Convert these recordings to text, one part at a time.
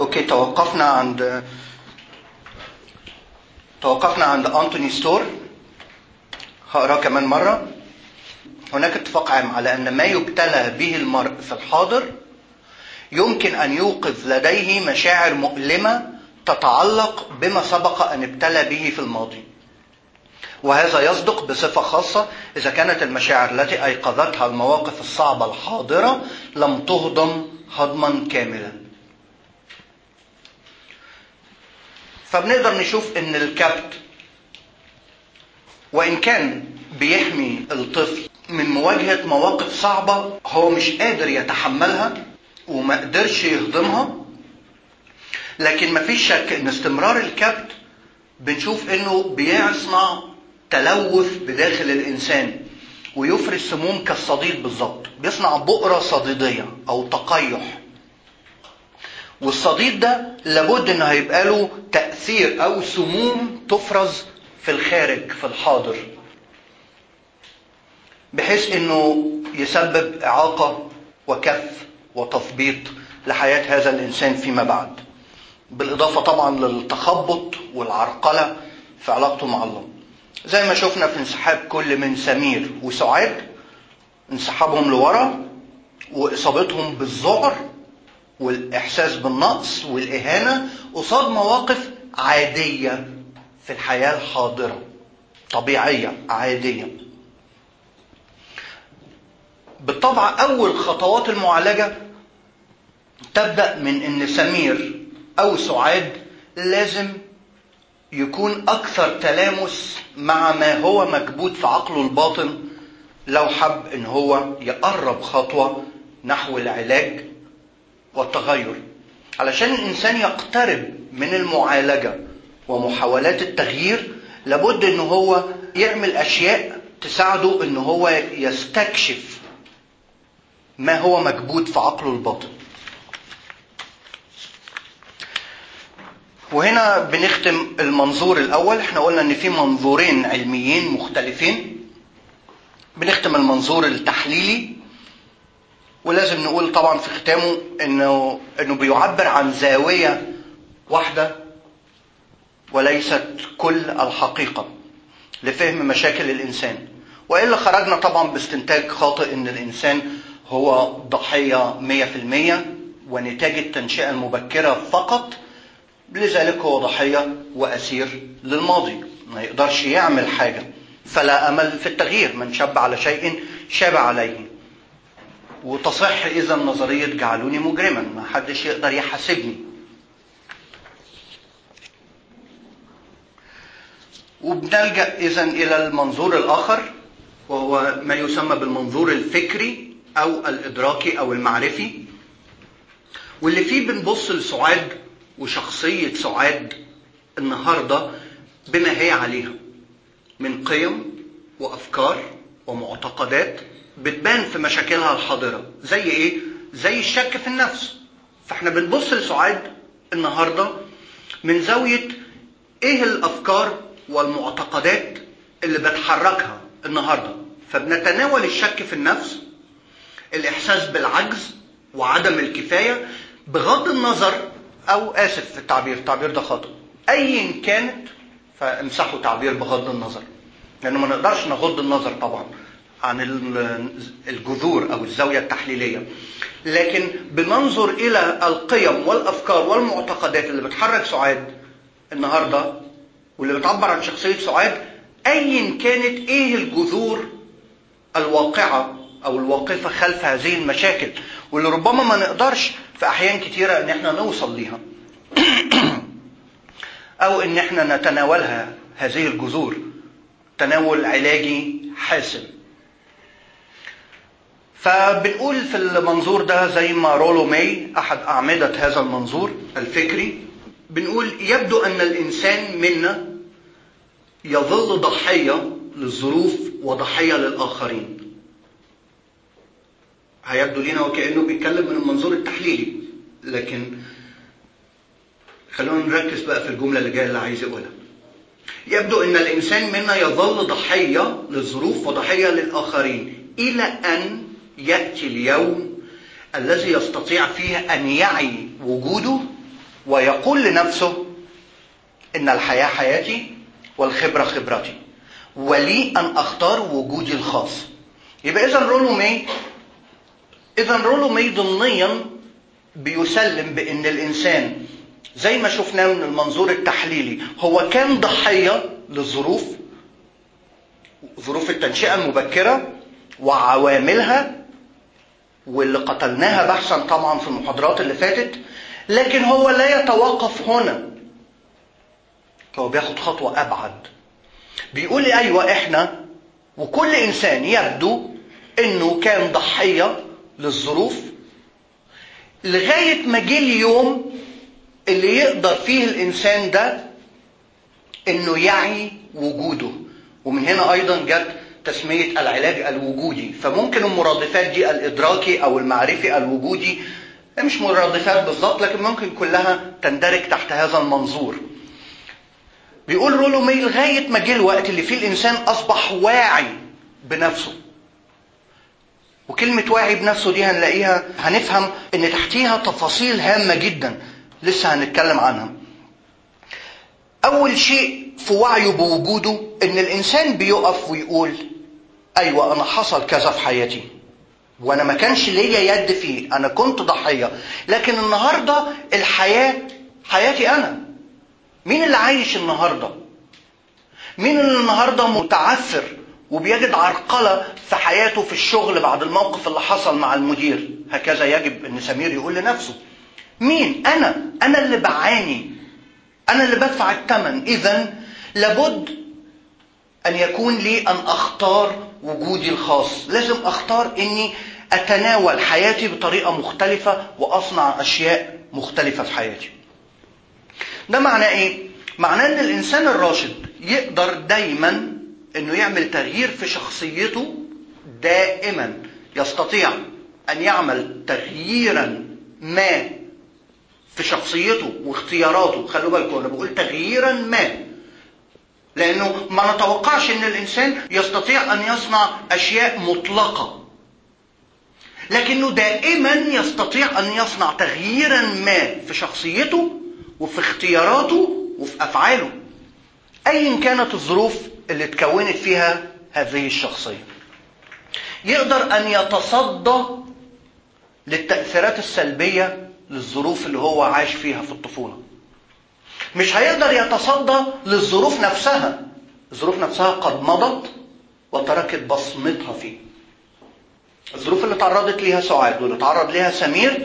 اوكي توقفنا عند توقفنا عند انتوني ستور هقراه كمان مره هناك اتفاق عام على ان ما يبتلى به المرء في الحاضر يمكن ان يوقظ لديه مشاعر مؤلمه تتعلق بما سبق ان ابتلى به في الماضي وهذا يصدق بصفه خاصه اذا كانت المشاعر التي ايقظتها المواقف الصعبه الحاضره لم تهضم هضما كاملا فبنقدر نشوف ان الكبت وان كان بيحمي الطفل من مواجهه مواقف صعبه هو مش قادر يتحملها وما قدرش يهضمها لكن مفيش شك ان استمرار الكبت بنشوف انه بيصنع تلوث بداخل الانسان ويفرز سموم كالصديد بالظبط بيصنع بؤره صديديه او تقيح والصديد ده لابد انه هيبقى له تاثير او سموم تفرز في الخارج في الحاضر بحيث انه يسبب اعاقه وكف وتثبيط لحياه هذا الانسان فيما بعد بالاضافه طبعا للتخبط والعرقله في علاقته مع الله زي ما شفنا في انسحاب كل من سمير وسعاد انسحابهم لورا واصابتهم بالذعر والاحساس بالنقص والاهانه قصاد مواقف عاديه في الحياه الحاضره طبيعيه عاديه بالطبع اول خطوات المعالجه تبدا من ان سمير او سعاد لازم يكون اكثر تلامس مع ما هو مكبوت في عقله الباطن لو حب ان هو يقرب خطوه نحو العلاج والتغير علشان الانسان يقترب من المعالجه ومحاولات التغيير لابد ان هو يعمل اشياء تساعده ان هو يستكشف ما هو مكبوت في عقله الباطن وهنا بنختم المنظور الاول احنا قلنا ان في منظورين علميين مختلفين بنختم المنظور التحليلي ولازم نقول طبعا في ختامه انه انه بيعبر عن زاويه واحده وليست كل الحقيقه لفهم مشاكل الانسان والا خرجنا طبعا باستنتاج خاطئ ان الانسان هو ضحيه 100% ونتاج التنشئه المبكره فقط لذلك هو ضحيه واسير للماضي ما يقدرش يعمل حاجه فلا امل في التغيير من شب على شيء شاب عليه وتصح اذا نظريه جعلوني مجرما ما حدش يقدر يحاسبني وبنلجا اذا الى المنظور الاخر وهو ما يسمى بالمنظور الفكري او الادراكي او المعرفي واللي فيه بنبص لسعاد وشخصيه سعاد النهارده بما هي عليها من قيم وافكار ومعتقدات بتبان في مشاكلها الحاضره زي ايه زي الشك في النفس فاحنا بنبص لسعاد النهارده من زاويه ايه الافكار والمعتقدات اللي بتحركها النهارده فبنتناول الشك في النفس الاحساس بالعجز وعدم الكفايه بغض النظر او اسف في التعبير التعبير ده خاطئ ايا كانت فامسحوا تعبير بغض النظر لانه ما نقدرش نغض النظر طبعا عن الجذور او الزاويه التحليليه لكن بننظر الى القيم والافكار والمعتقدات اللي بتحرك سعاد النهارده واللي بتعبر عن شخصيه سعاد ايا كانت ايه الجذور الواقعه او الواقفه خلف هذه المشاكل واللي ربما ما نقدرش في احيان كتيره ان احنا نوصل ليها او ان احنا نتناولها هذه الجذور تناول علاجي حاسم فبنقول في المنظور ده زي ما رولو ماي احد اعمده هذا المنظور الفكري بنقول يبدو ان الانسان منا يظل ضحيه للظروف وضحيه للاخرين هيبدو لينا وكانه بيتكلم من المنظور التحليلي لكن خلونا نركز بقى في الجمله اللي جايه اللي عايز يقولها يبدو ان الانسان منا يظل ضحيه للظروف وضحيه للاخرين الى ان ياتي اليوم الذي يستطيع فيه ان يعي وجوده ويقول لنفسه إن الحياة حياتي والخبرة خبرتي ولي أن أختار وجودي الخاص يبقى إذا رولو مي إذا رولو مي ضمنيا بيسلم بأن الإنسان زي ما شفناه من المنظور التحليلي هو كان ضحية للظروف ظروف التنشئة المبكرة وعواملها واللي قتلناها بحثا طبعا في المحاضرات اللي فاتت لكن هو لا يتوقف هنا هو بياخد خطوة أبعد بيقول لي أيوة إحنا وكل إنسان يبدو إنه كان ضحية للظروف لغاية ما جه اليوم اللي يقدر فيه الإنسان ده إنه يعي وجوده ومن هنا أيضا جت تسمية العلاج الوجودي فممكن المرادفات دي الإدراكي أو المعرفي الوجودي مش مرادفات بالظبط لكن ممكن كلها تندرج تحت هذا المنظور بيقول رولو مي لغاية ما جه الوقت اللي فيه الإنسان أصبح واعي بنفسه وكلمة واعي بنفسه دي هنلاقيها هنفهم إن تحتيها تفاصيل هامة جدا لسه هنتكلم عنها أول شيء في وعيه بوجوده إن الإنسان بيقف ويقول أيوة أنا حصل كذا في حياتي وأنا ما كانش ليا يد فيه أنا كنت ضحية لكن النهاردة الحياة حياتي أنا مين اللي عايش النهارده؟ مين اللي النهارده متعثر وبيجد عرقله في حياته في الشغل بعد الموقف اللي حصل مع المدير؟ هكذا يجب ان سمير يقول لنفسه. مين؟ انا، انا اللي بعاني. انا اللي بدفع الثمن، اذا لابد ان يكون لي ان اختار وجودي الخاص، لازم اختار اني اتناول حياتي بطريقه مختلفه واصنع اشياء مختلفه في حياتي. ده معناه ايه؟ معناه ان الانسان الراشد يقدر دايما انه يعمل تغيير في شخصيته دائما يستطيع ان يعمل تغييرا ما في شخصيته واختياراته خلوا بالكم انا بقول تغييرا ما لانه ما نتوقعش ان الانسان يستطيع ان يصنع اشياء مطلقه لكنه دائما يستطيع ان يصنع تغييرا ما في شخصيته وفي اختياراته وفي افعاله ايا كانت الظروف اللي اتكونت فيها هذه الشخصيه يقدر ان يتصدى للتاثيرات السلبيه للظروف اللي هو عاش فيها في الطفوله مش هيقدر يتصدى للظروف نفسها الظروف نفسها قد مضت وتركت بصمتها فيه الظروف اللي تعرضت ليها سعاد واللي تعرض ليها سمير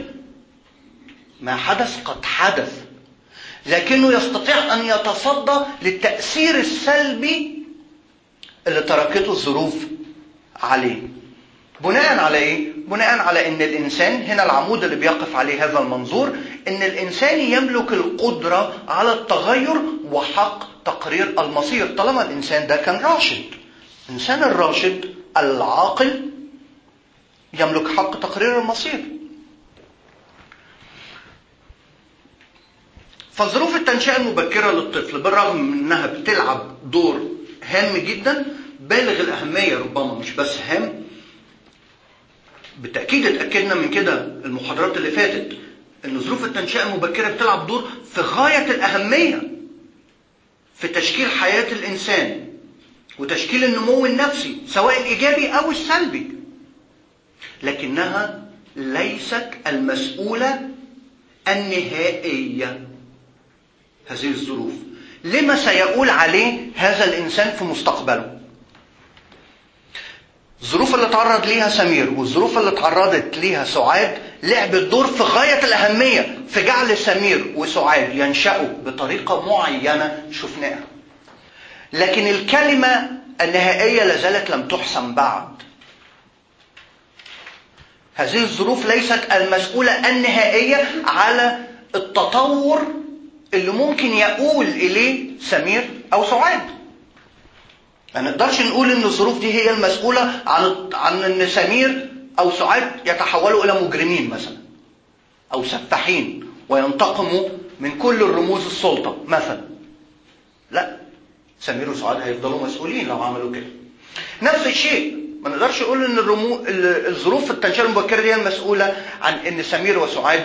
ما حدث قد حدث لكنه يستطيع ان يتصدى للتاثير السلبي اللي تركته الظروف عليه بناء على ايه بناء على ان الانسان هنا العمود اللي بيقف عليه هذا المنظور ان الانسان يملك القدره على التغير وحق تقرير المصير طالما الانسان ده كان راشد الانسان الراشد العاقل يملك حق تقرير المصير فظروف التنشئة المبكرة للطفل بالرغم من انها بتلعب دور هام جدا بالغ الأهمية ربما مش بس هام بالتأكيد اتأكدنا من كده المحاضرات اللي فاتت ان ظروف التنشئة المبكرة بتلعب دور في غاية الأهمية في تشكيل حياة الإنسان وتشكيل النمو النفسي سواء الإيجابي أو السلبي لكنها ليست المسؤولة النهائية هذه الظروف لما سيقول عليه هذا الإنسان في مستقبله الظروف اللي تعرض ليها سمير والظروف اللي تعرضت ليها سعاد لعبت دور في غاية الأهمية في جعل سمير وسعاد ينشأوا بطريقة معينة شفناها لكن الكلمة النهائية لازالت لم تحسم بعد هذه الظروف ليست المسؤولة النهائية على التطور اللي ممكن يقول إليه سمير أو سعاد ما نقدرش نقول ان الظروف دي هي المسؤوله عن عن ان سمير او سعاد يتحولوا الى مجرمين مثلا او سفاحين وينتقموا من كل الرموز السلطه مثلا لا سمير وسعاد هيفضلوا مسؤولين لو عملوا كده نفس الشيء ما نقدرش نقول ان الرمو... الظروف التنشئه المبكره دي المسؤوله عن ان سمير وسعاد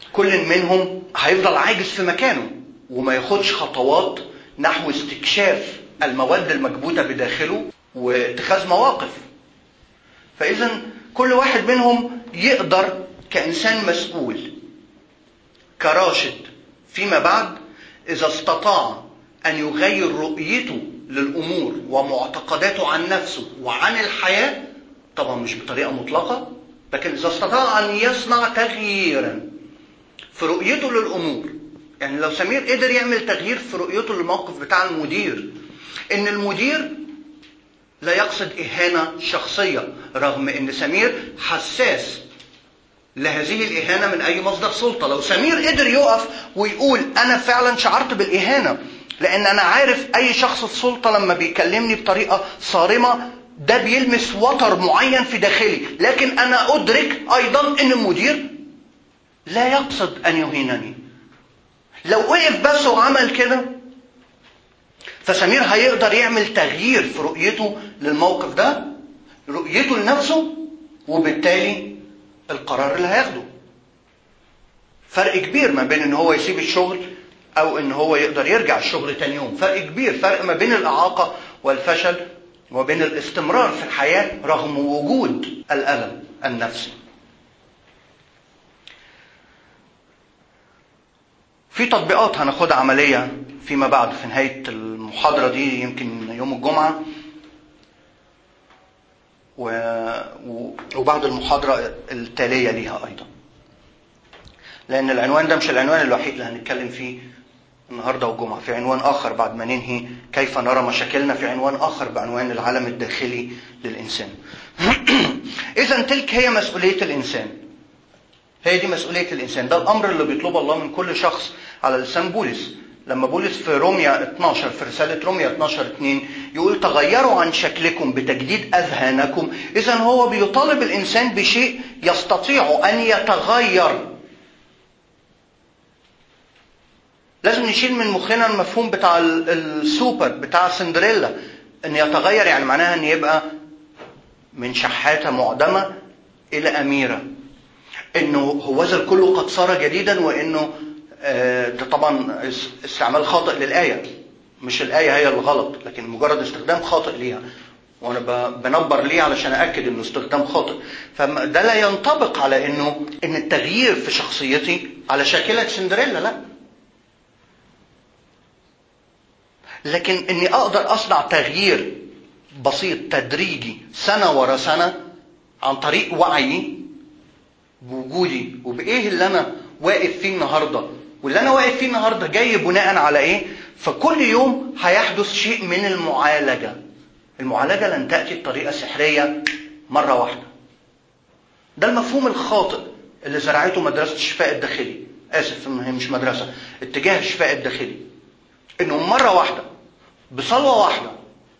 كل منهم هيفضل عاجز في مكانه وما ياخدش خطوات نحو استكشاف المواد المكبوتة بداخله واتخاذ مواقف فإذا كل واحد منهم يقدر كإنسان مسؤول كراشد فيما بعد إذا استطاع أن يغير رؤيته للأمور ومعتقداته عن نفسه وعن الحياة طبعا مش بطريقة مطلقة لكن إذا استطاع أن يصنع تغييرا في رؤيته للأمور يعني لو سمير قدر يعمل تغيير في رؤيته للموقف بتاع المدير إن المدير لا يقصد إهانة شخصية رغم إن سمير حساس لهذه الإهانة من أي مصدر سلطة لو سمير قدر يقف ويقول أنا فعلا شعرت بالإهانة لأن أنا عارف أي شخص في سلطة لما بيكلمني بطريقة صارمة ده بيلمس وتر معين في داخلي لكن أنا أدرك أيضا أن المدير لا يقصد أن يهينني لو وقف بس وعمل كده فسمير هيقدر يعمل تغيير في رؤيته للموقف ده رؤيته لنفسه وبالتالي القرار اللي هياخده فرق كبير ما بين ان هو يسيب الشغل او ان هو يقدر يرجع الشغل تاني يوم فرق كبير فرق ما بين الاعاقه والفشل وبين الاستمرار في الحياه رغم وجود الالم النفسي في تطبيقات هناخدها عمليه فيما بعد في نهايه المحاضره دي يمكن يوم الجمعه وبعد المحاضرة التالية ليها أيضا لأن العنوان ده مش العنوان الوحيد اللي هنتكلم فيه النهارده والجمعة في عنوان آخر بعد ما ننهي كيف نرى مشاكلنا في عنوان آخر بعنوان العالم الداخلي للإنسان إذا تلك هي مسؤولية الإنسان هي دي مسؤولية الإنسان ده الأمر اللي بيطلبه الله من كل شخص على لسان بولس لما بولس في روميا 12 في رسالة روميا 12 2 يقول تغيروا عن شكلكم بتجديد أذهانكم إذا هو بيطالب الإنسان بشيء يستطيع أن يتغير لازم نشيل من مخنا المفهوم بتاع السوبر بتاع سندريلا ان يتغير يعني معناها ان يبقى من شحاتة معدمة الى اميرة انه هوذا الكل قد صار جديدا وانه ده طبعا استعمال خاطئ للآية مش الآية هي الغلط لكن مجرد استخدام خاطئ ليها وانا بنبر ليه علشان اكد انه استخدام خاطئ فده لا ينطبق على انه ان التغيير في شخصيتي على شاكلة سندريلا لا لكن اني اقدر اصنع تغيير بسيط تدريجي سنه ورا سنه عن طريق وعيي بوجودي وبايه اللي انا واقف فيه النهارده واللي انا واقف فيه النهارده جاي بناء على ايه فكل يوم هيحدث شيء من المعالجه المعالجه لن تاتي بطريقه سحريه مره واحده ده المفهوم الخاطئ اللي زرعته مدرسه الشفاء الداخلي اسف ان هي مش مدرسه اتجاه الشفاء الداخلي انه مره واحده بصلوه واحده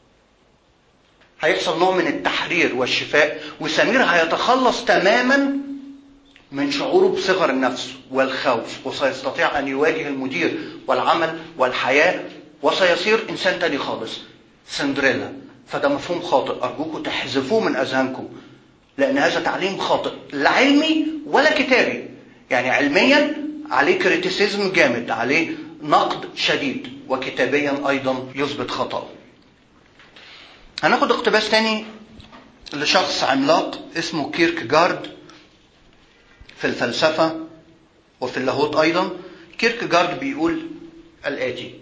هيحصل نوع من التحرير والشفاء وسمير هيتخلص تماما من شعوره بصغر النفس والخوف وسيستطيع ان يواجه المدير والعمل والحياه وسيصير انسان تاني خالص سندريلا فده مفهوم خاطئ ارجوكم تحذفوه من اذهانكم لان هذا تعليم خاطئ لا علمي ولا كتابي يعني علميا عليه كريتيسيزم جامد عليه نقد شديد وكتابيا ايضا يثبت خطأه هناخد اقتباس تاني لشخص عملاق اسمه كيرك جارد في الفلسفة وفي اللاهوت أيضا كيرك جارد بيقول الآتي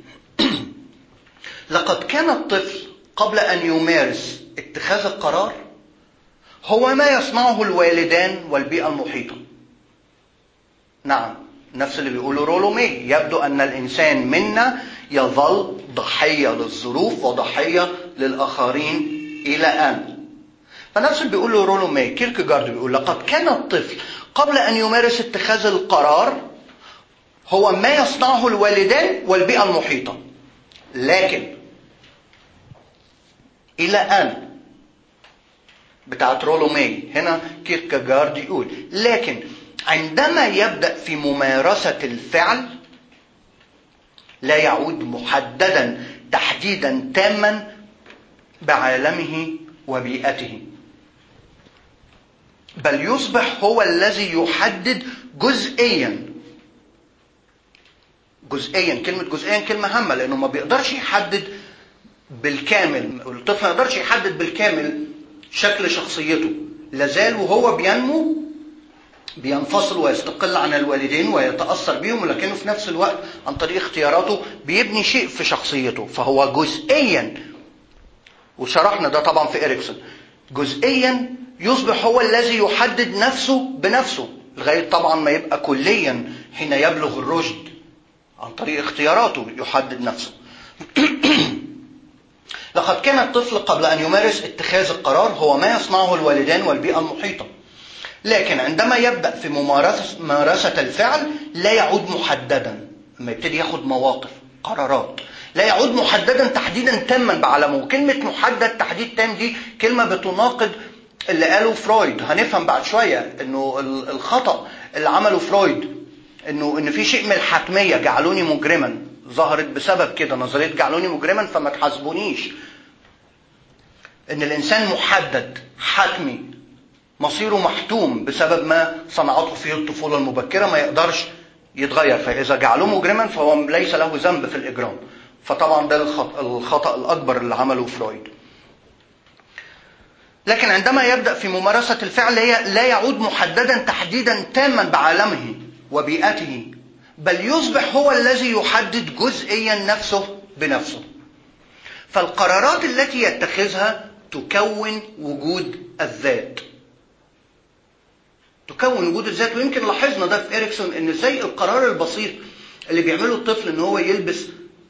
لقد كان الطفل قبل أن يمارس اتخاذ القرار هو ما يصنعه الوالدان والبيئة المحيطة نعم نفس اللي بيقوله رولو مي يبدو أن الإنسان منا يظل ضحية للظروف وضحية للآخرين إلى أن فنفس اللي بيقوله رولو مي كيركجارد بيقول لقد كان الطفل قبل أن يمارس اتخاذ القرار هو ما يصنعه الوالدان والبيئة المحيطة لكن إلى أن بتاعت رولو مي هنا كيركجارد يقول لكن عندما يبدأ في ممارسة الفعل لا يعود محددا تحديدا تاما بعالمه وبيئته بل يصبح هو الذي يحدد جزئيا جزئيا كلمة جزئيا كلمة هامة لأنه ما بيقدرش يحدد بالكامل الطفل ما يقدرش يحدد بالكامل شكل شخصيته لازال وهو بينمو بينفصل ويستقل عن الوالدين ويتأثر بيهم ولكنه في نفس الوقت عن طريق اختياراته بيبني شيء في شخصيته فهو جزئيا وشرحنا ده طبعا في إريكسون جزئيا يصبح هو الذي يحدد نفسه بنفسه لغاية طبعا ما يبقى كليا حين يبلغ الرشد عن طريق اختياراته يحدد نفسه لقد كان الطفل قبل أن يمارس اتخاذ القرار هو ما يصنعه الوالدان والبيئة المحيطة لكن عندما يبدأ في ممارسة ممارسة الفعل لا يعود محددا لما يبتدي ياخد مواقف قرارات لا يعود محددا تحديدا تاما بعلمه كلمة محدد تحديد تام دي كلمة بتناقض اللي قاله فرويد هنفهم بعد شوية انه الخطأ اللي عمله فرويد انه ان في شيء من الحتمية جعلوني مجرما ظهرت بسبب كده نظرية جعلوني مجرما فما تحاسبونيش ان الانسان محدد حتمي مصيره محتوم بسبب ما صنعته فيه الطفولة المبكرة ما يقدرش يتغير فإذا جعلوه مجرما فهو ليس له ذنب في الإجرام فطبعا ده الخطأ الأكبر اللي عمله فرويد لكن عندما يبدأ في ممارسة الفعل هي لا يعود محددا تحديدا تاما بعالمه وبيئته بل يصبح هو الذي يحدد جزئيا نفسه بنفسه فالقرارات التي يتخذها تكون وجود الذات تكون وجود الذات ويمكن لاحظنا ده في اريكسون ان ازاي القرار البسيط اللي بيعمله الطفل ان هو يلبس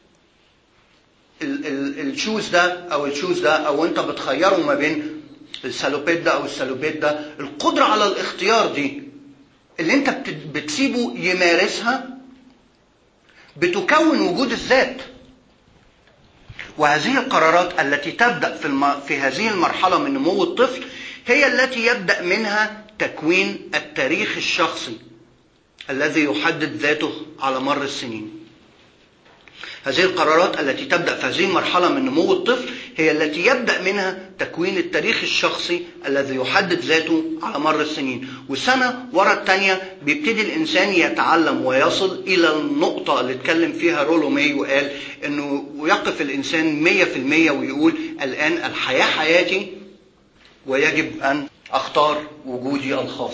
ال- ال- الشوز ده او الشوز ده او انت بتخيره ما بين السالوبيت ده او السالوبيت ده القدره على الاختيار دي اللي انت بت- بتسيبه يمارسها بتكون وجود الذات وهذه القرارات التي تبدا في الم... في هذه المرحله من نمو الطفل هي التي يبدا منها تكوين التاريخ الشخصي الذي يحدد ذاته على مر السنين هذه القرارات التي تبدا في هذه المرحله من نمو الطفل هي التي يبدا منها تكوين التاريخ الشخصي الذي يحدد ذاته على مر السنين وسنه ورا الثانيه بيبتدي الانسان يتعلم ويصل الى النقطه اللي اتكلم فيها رولو ماي وقال انه يقف الانسان 100% ويقول الان الحياه حياتي ويجب ان اختار وجودي الخاص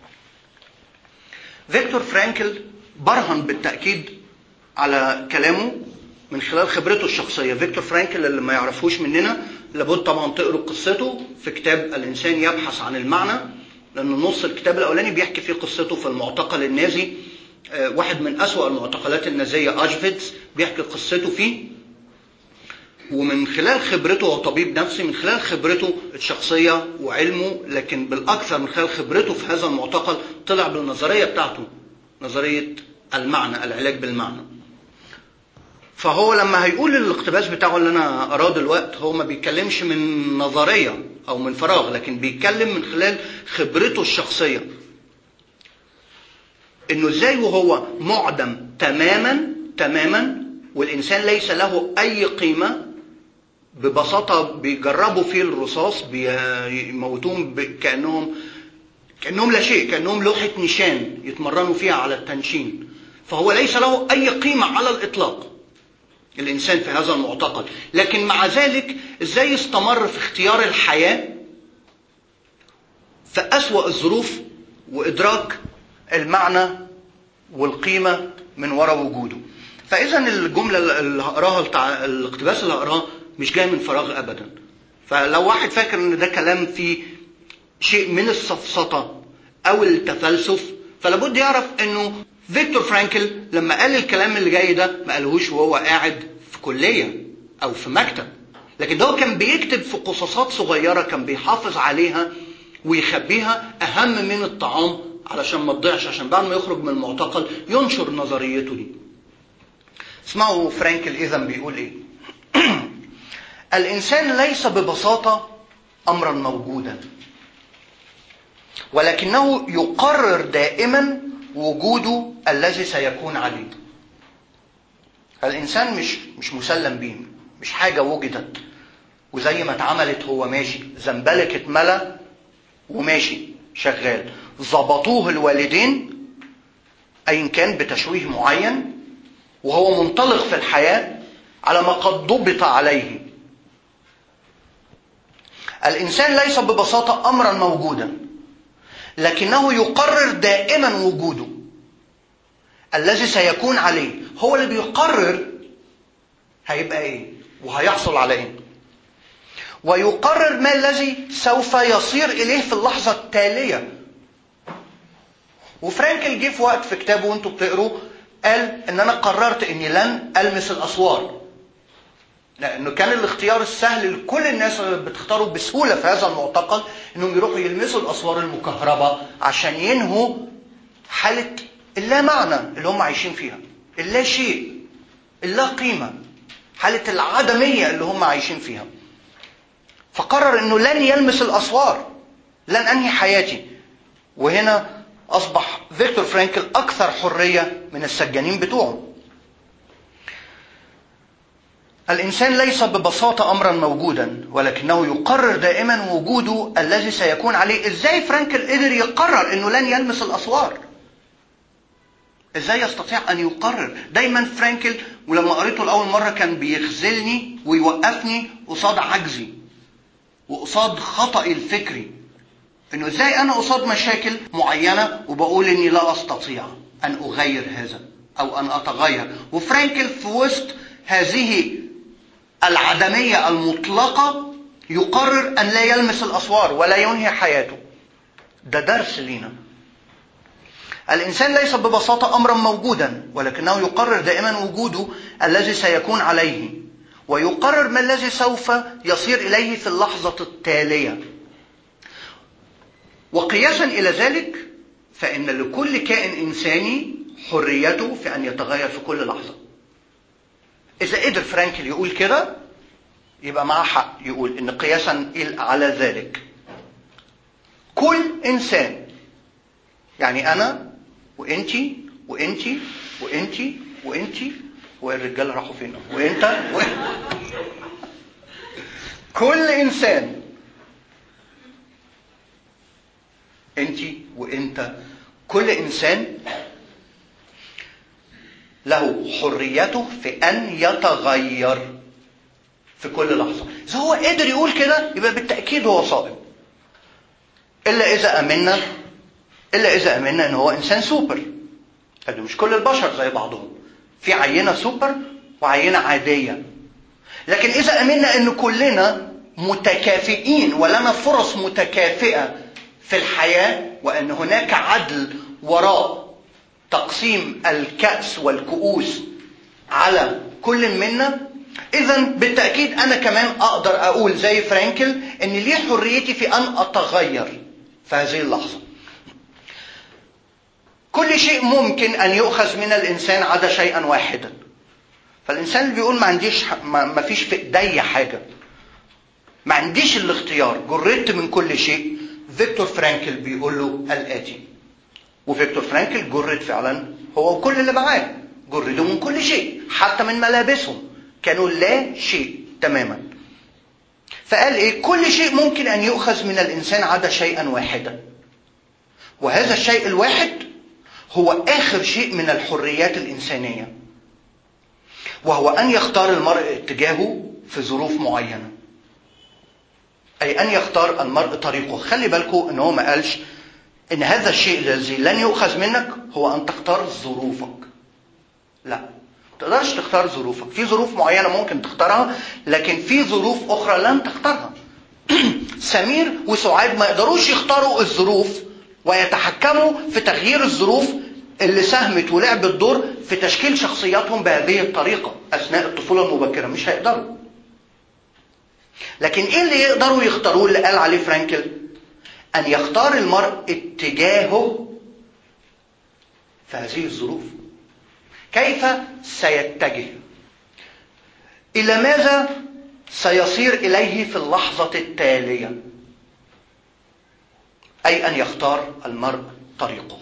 فيكتور فرانكل برهن بالتاكيد على كلامه من خلال خبرته الشخصية فيكتور فرانكل اللي ما يعرفوش مننا لابد طبعا تقروا قصته في كتاب الإنسان يبحث عن المعنى لأن نص الكتاب الأولاني بيحكي فيه قصته في المعتقل النازي آه، واحد من أسوأ المعتقلات النازية أشفيتس بيحكي قصته فيه ومن خلال خبرته هو طبيب نفسي من خلال خبرته الشخصية وعلمه لكن بالأكثر من خلال خبرته في هذا المعتقل طلع بالنظرية بتاعته نظرية المعنى العلاج بالمعنى فهو لما هيقول الاقتباس بتاعه اللي انا اراه دلوقتي هو ما بيتكلمش من نظريه او من فراغ لكن بيتكلم من خلال خبرته الشخصيه انه ازاي وهو معدم تماما تماما والانسان ليس له اي قيمه ببساطه بيجربوا فيه الرصاص بيموتوهم كانهم كانهم لا شيء كانهم لوحه نشان يتمرنوا فيها على التنشين فهو ليس له اي قيمه على الاطلاق الإنسان في هذا المعتقد لكن مع ذلك إزاي استمر في اختيار الحياة في أسوأ الظروف وإدراك المعنى والقيمة من وراء وجوده فإذا الجملة اللي هقراها التع... الاقتباس اللي هقراه مش جاي من فراغ أبدا فلو واحد فاكر إن ده كلام فيه شيء من السفسطة أو التفلسف فلابد يعرف إنه فيكتور فرانكل لما قال الكلام اللي جاي ده ما قالهوش وهو قاعد في كلية أو في مكتب لكن ده هو كان بيكتب في قصصات صغيرة كان بيحافظ عليها ويخبيها أهم من الطعام علشان ما تضيعش عشان بعد ما يخرج من المعتقل ينشر نظريته دي اسمعوا فرانكل إذا بيقول إيه الإنسان ليس ببساطة أمرا موجودا ولكنه يقرر دائما وجوده الذي سيكون عليه الانسان مش مش مسلم بيه مش حاجه وجدت وزي ما اتعملت هو ماشي زنبلك اتملى وماشي وهو منطلق في الحياة على ما قد ضبط عليه الإنسان ليس ببساطة أمرا موجودا لكنه يقرر دائما وجوده الذي سيكون عليه هو اللي بيقرر هيبقى ايه وهيحصل على ايه ويقرر ما الذي سوف يصير اليه في اللحظه التاليه وفرانكل جه في وقت في كتابه وانتوا بتقروا قال ان انا قررت اني لن المس الاسوار لانه كان الاختيار السهل لكل الناس اللي بتختاروا بسهوله في هذا المعتقد انهم يروحوا يلمسوا الاسوار المكهربه عشان ينهوا حاله اللا معنى اللي هم عايشين فيها اللا شيء اللا قيمه حاله العدميه اللي هم عايشين فيها فقرر انه لن يلمس الاسوار لن انهي حياتي وهنا اصبح فيكتور فرانكل اكثر حريه من السجانين بتوعه الانسان ليس ببساطه امرا موجودا ولكنه يقرر دائما وجوده الذي سيكون عليه ازاي فرانكل قدر يقرر انه لن يلمس الاسوار ازاي يستطيع ان يقرر دايما فرانكل ولما قريته لاول مره كان بيخذلني ويوقفني قصاد عجزي وقصاد خطأي الفكري انه ازاي انا قصاد مشاكل معينه وبقول اني لا استطيع ان اغير هذا او ان اتغير وفرانكل في وسط هذه العدميه المطلقه يقرر ان لا يلمس الاسوار ولا ينهي حياته ده درس لينا الانسان ليس ببساطه امرا موجودا ولكنه يقرر دائما وجوده الذي سيكون عليه ويقرر ما الذي سوف يصير اليه في اللحظه التاليه وقياسا الى ذلك فان لكل كائن انساني حريته في ان يتغير في كل لحظه اذا قدر فرانكل يقول كده يبقى معاه حق يقول ان قياسا على ذلك كل انسان يعني انا وانتي وانتي وانتي وانتي والرجاله راحوا فين وانت و... كل انسان انت وانت كل انسان له حريته في ان يتغير في كل لحظه اذا هو قدر يقول كده يبقى بالتاكيد هو صائم الا اذا امنا الا اذا امنا ان هو انسان سوبر هذا مش كل البشر زي بعضهم في عينه سوبر وعينه عاديه لكن اذا امنا ان كلنا متكافئين ولنا فرص متكافئه في الحياه وان هناك عدل وراء تقسيم الكاس والكؤوس على كل منا اذا بالتاكيد انا كمان اقدر اقول زي فرانكل ان لي حريتي في ان اتغير في هذه اللحظه كل شيء ممكن ان يؤخذ من الانسان عدا شيئا واحدا فالانسان اللي بيقول ما عنديش ما, ما فيش في ايديا حاجه ما عنديش الاختيار جردت من كل شيء فيكتور فرانكل بيقول له الاتي وفيكتور فرانكل جرد فعلا هو وكل اللي معاه جردوا من كل شيء حتى من ملابسهم كانوا لا شيء تماما فقال ايه كل شيء ممكن ان يؤخذ من الانسان عدا شيئا واحدا وهذا الشيء الواحد هو اخر شيء من الحريات الانسانيه وهو ان يختار المرء اتجاهه في ظروف معينه اي ان يختار المرء طريقه خلي بالكم ان هو ما قالش ان هذا الشيء الذي لن يؤخذ منك هو ان تختار ظروفك لا ما تقدرش تختار ظروفك في ظروف معينه ممكن تختارها لكن في ظروف اخرى لن تختارها سمير وسعاد ما يقدروش يختاروا الظروف ويتحكموا في تغيير الظروف اللي ساهمت ولعبت دور في تشكيل شخصياتهم بهذه الطريقه اثناء الطفوله المبكره مش هيقدروا لكن ايه اللي يقدروا يختاروه اللي قال عليه فرانكل ان يختار المرء اتجاهه في هذه الظروف كيف سيتجه الى ماذا سيصير اليه في اللحظه التاليه اي ان يختار المرء طريقه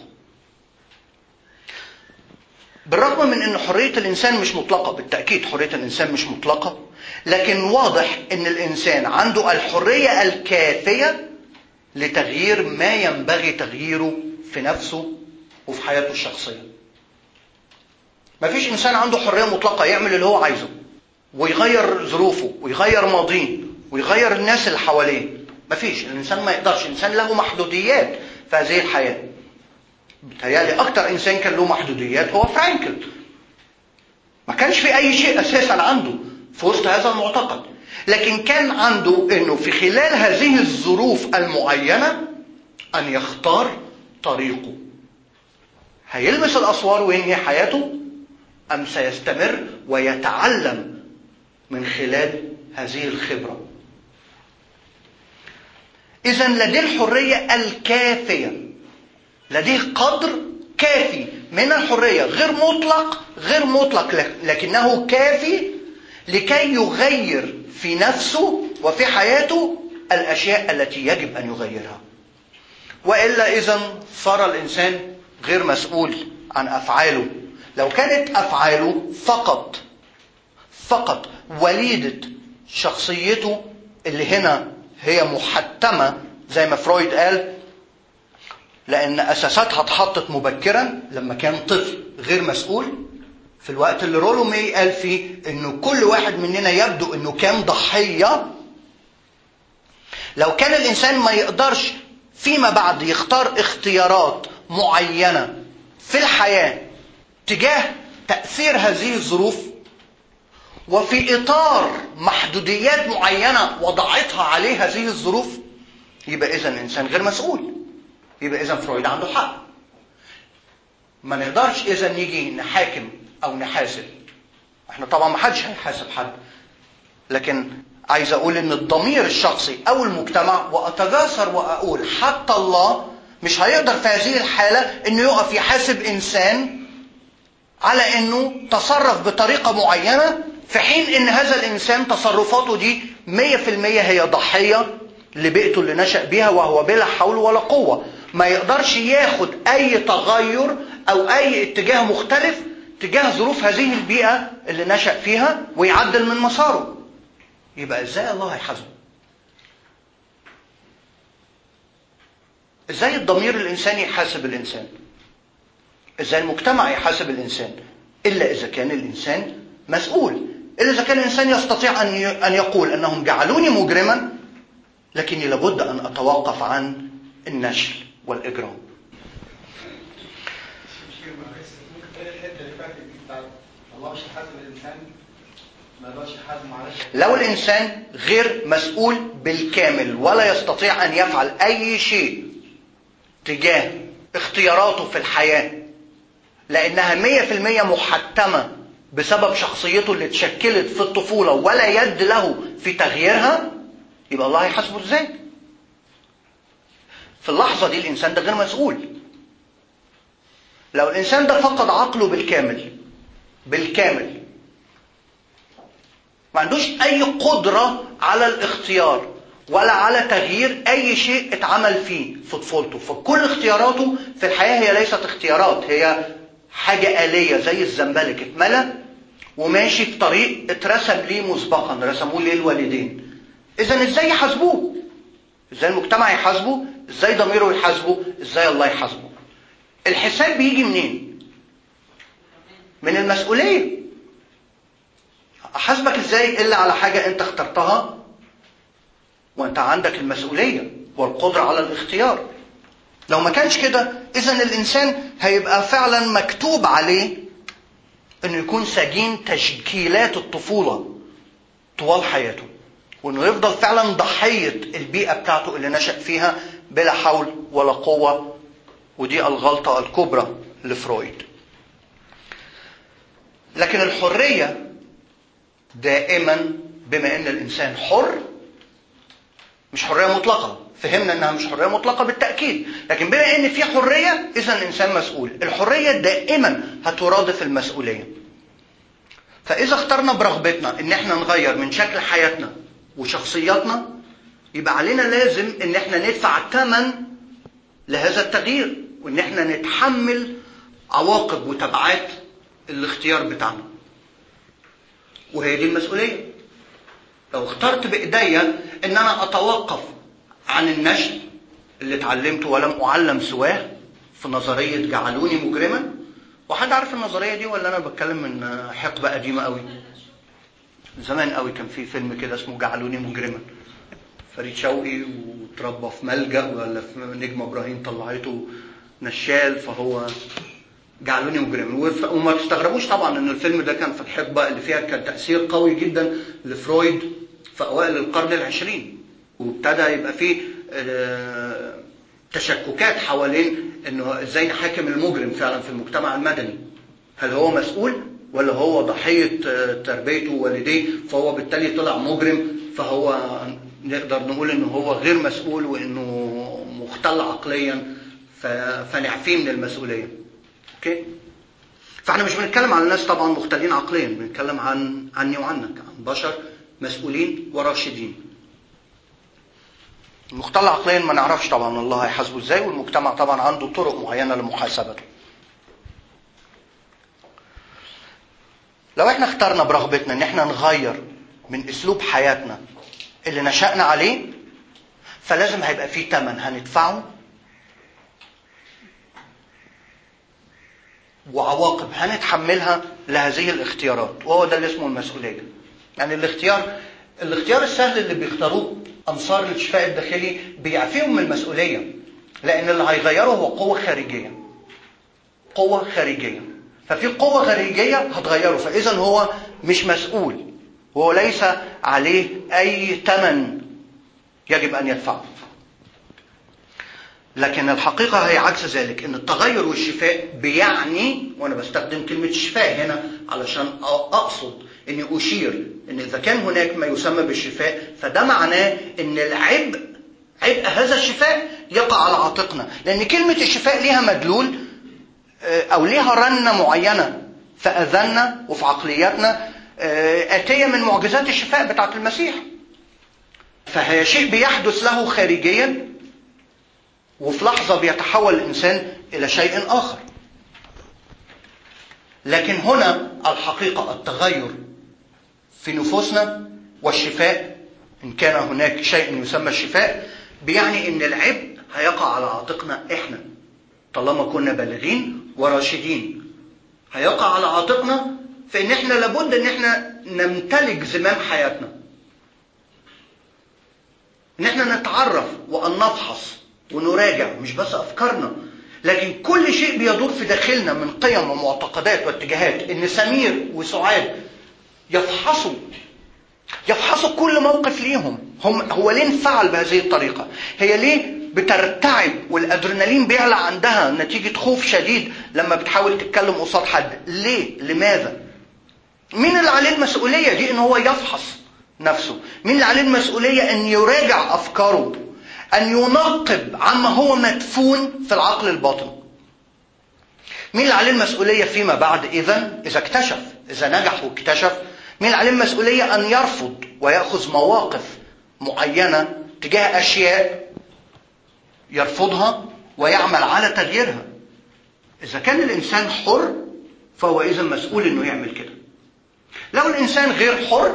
بالرغم من ان حريه الانسان مش مطلقه بالتاكيد حريه الانسان مش مطلقه لكن واضح ان الانسان عنده الحريه الكافيه لتغيير ما ينبغي تغييره في نفسه وفي حياته الشخصيه مفيش انسان عنده حريه مطلقه يعمل اللي هو عايزه ويغير ظروفه ويغير ماضيه ويغير الناس اللي حواليه مفيش الانسان ما يقدرش الانسان له محدوديات في هذه الحياه بتهيألي اكتر انسان كان له محدوديات هو فرانكل ما كانش في اي شيء اساسا عنده في وسط هذا المعتقد لكن كان عنده انه في خلال هذه الظروف المعينه ان يختار طريقه هيلمس الاسوار وينهي حياته ام سيستمر ويتعلم من خلال هذه الخبره اذا لديه الحريه الكافيه لديه قدر كافي من الحريه غير مطلق غير مطلق لكنه كافي لكي يغير في نفسه وفي حياته الاشياء التي يجب ان يغيرها والا اذا صار الانسان غير مسؤول عن افعاله لو كانت افعاله فقط فقط وليده شخصيته اللي هنا هي محتمه زي ما فرويد قال لان اساساتها اتحطت مبكرا لما كان طفل غير مسؤول في الوقت اللي رولو مي قال فيه انه كل واحد مننا يبدو انه كان ضحيه لو كان الانسان ما يقدرش فيما بعد يختار اختيارات معينه في الحياه تجاه تاثير هذه الظروف وفي اطار محدوديات معينه وضعتها عليه هذه الظروف يبقى اذا الانسان غير مسؤول يبقى اذا فرويد عنده حق ما نقدرش اذا نيجي نحاكم او نحاسب احنا طبعا ما حدش هيحاسب حد لكن عايز اقول ان الضمير الشخصي او المجتمع واتجاسر واقول حتى الله مش هيقدر في هذه الحاله انه يقف يحاسب انسان على انه تصرف بطريقه معينه في حين ان هذا الانسان تصرفاته دي 100% هي ضحيه لبيئته اللي نشأ بيها وهو بلا حول ولا قوه ما يقدرش ياخد اي تغير او اي اتجاه مختلف تجاه ظروف هذه البيئة اللي نشأ فيها ويعدل من مساره يبقى ازاي الله هيحاسبه ازاي الضمير الانساني يحاسب الانسان ازاي المجتمع يحاسب الانسان الا اذا كان الانسان مسؤول الا اذا كان الانسان يستطيع ان ان يقول انهم جعلوني مجرما لكني لابد ان اتوقف عن النشل والاجرام الله مش هيحاسب الانسان ما يقدرش يحاسب معلش لو الانسان غير مسؤول بالكامل ولا يستطيع ان يفعل اي شيء تجاه اختياراته في الحياه لانها 100% محتمه بسبب شخصيته اللي اتشكلت في الطفوله ولا يد له في تغييرها يبقى الله هيحاسبه ازاي؟ في اللحظه دي الانسان ده غير مسؤول لو الانسان ده فقد عقله بالكامل بالكامل ما عندوش اي قدرة على الاختيار ولا على تغيير اي شيء اتعمل فيه في طفولته فكل اختياراته في الحياة هي ليست اختيارات هي حاجة آلية زي الزنبلك اتملى وماشي في طريق اترسم ليه مسبقا رسموه ليه الوالدين اذا ازاي يحاسبوه ازاي المجتمع يحاسبه ازاي ضميره يحاسبه ازاي الله يحاسبه الحساب بيجي منين من المسؤولية أحاسبك إزاي إلا على حاجة أنت اخترتها وأنت عندك المسؤولية والقدرة على الاختيار لو ما كانش كده إذا الإنسان هيبقى فعلا مكتوب عليه إنه يكون سجين تشكيلات الطفولة طوال حياته وإنه يفضل فعلا ضحية البيئة بتاعته اللي نشأ فيها بلا حول ولا قوة ودي الغلطة الكبرى لفرويد لكن الحرية دائما بما ان الانسان حر مش حرية مطلقة فهمنا انها مش حرية مطلقة بالتأكيد لكن بما ان في حرية اذا الانسان مسؤول الحرية دائما هترادف المسؤولية فاذا اخترنا برغبتنا ان احنا نغير من شكل حياتنا وشخصياتنا يبقى علينا لازم ان احنا ندفع ثمن لهذا التغيير وان احنا نتحمل عواقب وتبعات الاختيار بتاعنا وهي دي المسؤوليه لو اخترت بايديا ان انا اتوقف عن النشل اللي اتعلمته ولم اعلم سواه في نظريه جعلوني مجرما وحد عارف النظريه دي ولا انا بتكلم من حقبه قديمه قوي زمان قوي كان في فيلم كده اسمه جعلوني مجرما فريد شوقي وتربى في ملجأ ولا في نجمة إبراهيم طلعته نشال فهو جعلوني مجرما وف- وما تستغربوش طبعا ان الفيلم ده كان في الحقبة اللي فيها كان تأثير قوي جدا لفرويد في أوائل القرن العشرين وابتدى يبقى فيه آه، تشككات حوالين انه ازاي نحاكم المجرم فعلا في المجتمع المدني هل هو مسؤول ولا هو ضحية آه، تربيته والديه فهو بالتالي طلع مجرم فهو نقدر نقول انه هو غير مسؤول وانه مختل عقليا ف- فنعفيه من المسؤولية اوكي فاحنا مش بنتكلم عن ناس طبعا مختلين عقليا بنتكلم عن عني وعنك عن بشر مسؤولين وراشدين المختل عقليا ما نعرفش طبعا الله هيحاسبه ازاي والمجتمع طبعا عنده طرق معينه لمحاسبته لو احنا اخترنا برغبتنا ان احنا نغير من اسلوب حياتنا اللي نشأنا عليه فلازم هيبقى فيه تمن هندفعه وعواقب هنتحملها لهذه الاختيارات وهو ده اللي اسمه المسؤولية يعني الاختيار الاختيار السهل اللي بيختاروه أنصار الشفاء الداخلي بيعفيهم من المسؤولية لأن اللي هيغيره هو قوة خارجية قوة خارجية ففي قوة خارجية هتغيره فإذا هو مش مسؤول وهو ليس عليه أي ثمن يجب أن يدفعه لكن الحقيقة هي عكس ذلك ان التغير والشفاء بيعني وانا بستخدم كلمة شفاء هنا علشان اقصد اني اشير ان اذا كان هناك ما يسمى بالشفاء فده معناه ان العبء عبء هذا الشفاء يقع على عاتقنا لان كلمة الشفاء ليها مدلول آه، او ليها رنة معينة في اذاننا وفي عقلياتنا آه، اتية من معجزات الشفاء بتاعت المسيح فهي شيء بيحدث له خارجيا وفي لحظة بيتحول الإنسان إلى شيء آخر لكن هنا الحقيقة التغير في نفوسنا والشفاء إن كان هناك شيء يسمى الشفاء بيعني إن العبء هيقع على عاتقنا إحنا طالما كنا بالغين وراشدين هيقع على عاتقنا فإن إحنا لابد إن إحنا نمتلك زمام حياتنا إن إحنا نتعرف وأن نفحص ونراجع مش بس أفكارنا لكن كل شيء بيدور في داخلنا من قيم ومعتقدات واتجاهات ان سمير وسعاد يفحصوا يفحصوا كل موقف ليهم هم هو ليه انفعل بهذه الطريقة هي ليه بترتعب والادرينالين بيعلى عندها نتيجة خوف شديد لما بتحاول تتكلم قصاد حد ليه لماذا مين اللي عليه المسؤولية دي ان هو يفحص نفسه مين اللي عليه المسؤولية ان يراجع افكاره أن ينقب عما هو مدفون في العقل الباطن مين اللي عليه المسؤولية فيما بعد إذا إذا اكتشف إذا نجح واكتشف مين اللي عليه المسؤولية أن يرفض ويأخذ مواقف معينة تجاه أشياء يرفضها ويعمل على تغييرها إذا كان الإنسان حر فهو إذا مسؤول إنه يعمل كده لو الإنسان غير حر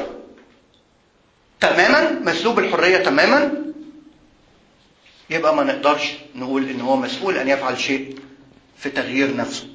تماما مسلوب الحرية تماما يبقى ما نقدرش نقول ان هو مسؤول ان يفعل شيء في تغيير نفسه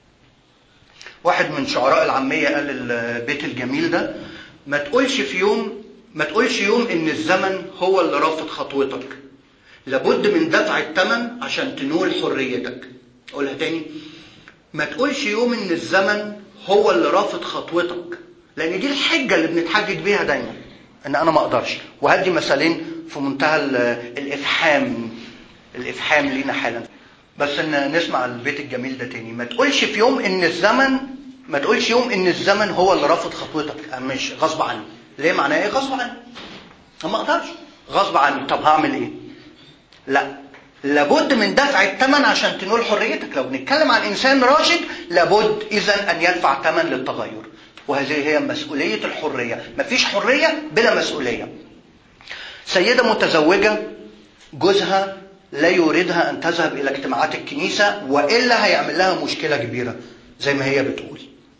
واحد من شعراء العامية قال البيت الجميل ده ما تقولش في يوم ما تقولش يوم ان الزمن هو اللي رافض خطوتك لابد من دفع الثمن عشان تنول حريتك اقولها تاني ما تقولش يوم ان الزمن هو اللي رافض خطوتك لان دي الحجة اللي بنتحجج بيها دايما ان انا ما اقدرش وهدي مثالين في منتهى الافحام الافحام لينا حالا بس ان نسمع البيت الجميل ده تاني ما تقولش في يوم ان الزمن ما تقولش يوم ان الزمن هو اللي رافض خطوتك مش غصب عني ليه معناه ايه غصب عني ما اقدرش غصب عني طب هعمل ايه لا لابد من دفع الثمن عشان تنول حريتك لو بنتكلم عن انسان راشد لابد اذا ان يدفع ثمن للتغير وهذه هي مسؤولية الحرية مفيش حرية بلا مسؤولية سيدة متزوجة جوزها لا يريدها أن تذهب إلى اجتماعات الكنيسة وإلا هيعمل لها مشكلة كبيرة زي ما هي بتقول